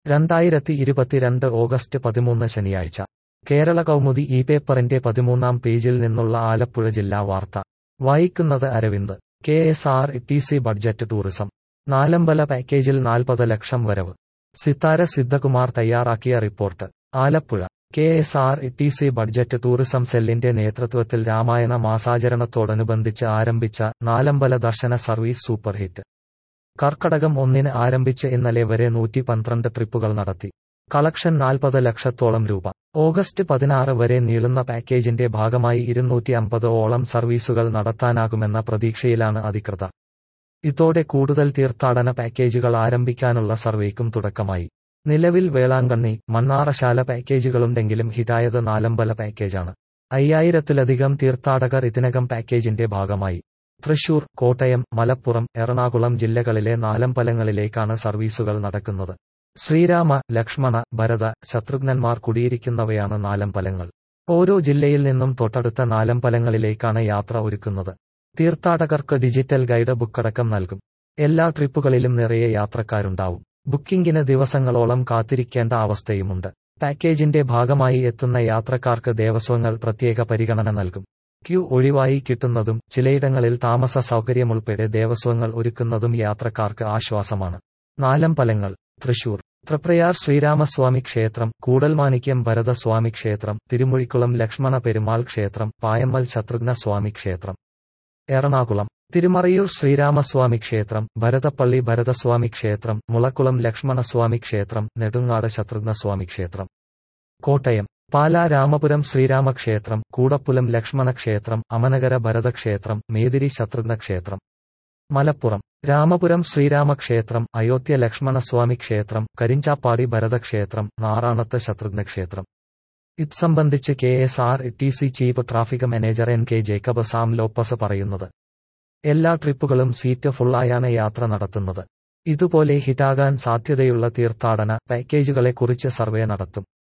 രണ്ടായിരത്തി ഇരുപത്തിരണ്ട് ഓഗസ്റ്റ് പതിമൂന്ന് ശനിയാഴ്ച കേരള കൗമുദി ഈ പേപ്പറിന്റെ പതിമൂന്നാം പേജിൽ നിന്നുള്ള ആലപ്പുഴ ജില്ലാ വാർത്ത വായിക്കുന്നത് Aravind K S R T C budget tourism നാലമ്പല പാക്കേജിൽ നാൽപ്പത് ലക്ഷം വരവ് സിത്താര സിദ്ധകുമാർ തയ്യാറാക്കിയ report Alappuzha K S R T C budget tourism സെല്ലിന്റെ നേതൃത്വത്തിൽ രാമായണ മാസാചരണത്തോടനുബന്ധിച്ച് ആരംഭിച്ച നാലമ്പല ദർശന സർവീസ് സൂപ്പർഹിറ്റ് കർക്കടകം ഒന്നിന് ആരംഭിച്ച് ഇന്നലെ വരെ നൂറ്റി പന്ത്രണ്ട് ട്രിപ്പുകൾ നടത്തി കളക്ഷൻ നാൽപ്പത് ലക്ഷത്തോളം രൂപ ഓഗസ്റ്റ് പതിനാറ് വരെ നീളുന്ന പാക്കേജിന്റെ ഭാഗമായി ഇരുന്നൂറ്റി അമ്പത് ഓളം സർവീസുകൾ നടത്താനാകുമെന്ന പ്രതീക്ഷയിലാണ് അധികൃതർ ഇതോടെ കൂടുതൽ തീർത്ഥാടന പാക്കേജുകൾ ആരംഭിക്കാനുള്ള സർവേക്കും തുടക്കമായി നിലവിൽ വേളാങ്കണ്ണി മണ്ണാറശാല പാക്കേജുകളുണ്ടെങ്കിലും ഹിതായത് നാലമ്പല പാക്കേജാണ് അയ്യായിരത്തിലധികം തീർത്ഥാടകർ ഇതിനകം പാക്കേജിന്റെ ഭാഗമായി തൃശൂർ കോട്ടയം മലപ്പുറം എറണാകുളം ജില്ലകളിലെ നാലമ്പലങ്ങളിലേക്കാണ് സർവീസുകൾ നടക്കുന്നത് ശ്രീരാമ ലക്ഷ്മണ ഭരത ശത്രുഘ്നന്മാർ കുടിയിരിക്കുന്നവയാണ് നാലമ്പലങ്ങൾ ഓരോ ജില്ലയിൽ നിന്നും തൊട്ടടുത്ത നാലമ്പലങ്ങളിലേക്കാണ് യാത്ര ഒരുക്കുന്നത് തീർത്ഥാടകർക്ക് ഡിജിറ്റൽ ഗൈഡ് ബുക്കടക്കം നൽകും എല്ലാ ട്രിപ്പുകളിലും നിറയെ യാത്രക്കാരുണ്ടാവും ബുക്കിംഗിന് ദിവസങ്ങളോളം കാത്തിരിക്കേണ്ട അവസ്ഥയുമുണ്ട് പാക്കേജിന്റെ ഭാഗമായി എത്തുന്ന യാത്രക്കാർക്ക് ദേവസ്വങ്ങൾ പ്രത്യേക പരിഗണന നൽകും ക്യൂ ഒഴിവായി കിട്ടുന്നതും ചിലയിടങ്ങളിൽ താമസ സൗകര്യമുൾപ്പെടെ ദേവസ്വങ്ങൾ ഒരുക്കുന്നതും യാത്രക്കാർക്ക് ആശ്വാസമാണ് നാലമ്പലങ്ങൾ തൃശൂർ തൃപ്രയാർ ശ്രീരാമസ്വാമി ക്ഷേത്രം കൂടൽമാണിക്യം ഭരതസ്വാമി ക്ഷേത്രം തിരുമുഴിക്കുളം ലക്ഷ്മണ പെരുമാൾ ക്ഷേത്രം പായമ്മൽ ശത്രുഘ്ന സ്വാമി ക്ഷേത്രം എറണാകുളം തിരുമറയൂർ ശ്രീരാമസ്വാമി ക്ഷേത്രം ഭരതപ്പള്ളി ഭരതസ്വാമി ക്ഷേത്രം മുളക്കുളം ലക്ഷ്മണസ്വാമി ക്ഷേത്രം നെടുങ്ങാട് ശത്രുഘ്നസ്വാമി ക്ഷേത്രം കോട്ടയം പാലാ രാമപുരം ശ്രീരാമക്ഷേത്രം കൂടപ്പുലം ലക്ഷ്മണ ക്ഷേത്രം അമനകര ഭരതക്ഷേത്രം മേതിരി ശത്രുഘ്ന ക്ഷേത്രം മലപ്പുറം രാമപുരം ശ്രീരാമക്ഷേത്രം അയോധ്യ ലക്ഷ്മണസ്വാമി ക്ഷേത്രം കരിഞ്ചാപ്പാടി ഭരതക്ഷേത്രം നാറാണത്ത് ശത്രുഘ്ന ക്ഷേത്രം ഇത് സംബന്ധിച്ച് K S R T C chief traffic manager N K Jacob Sam Lopez പറയുന്നത് എല്ലാ ട്രിപ്പുകളും സീറ്റ് ഫുള്ളായാണ് യാത്ര നടത്തുന്നത് ഇതുപോലെ ഹിറ്റാകാൻ സാധ്യതയുള്ള തീർത്ഥാടന പാക്കേജുകളെക്കുറിച്ച് സർവേ നടത്തും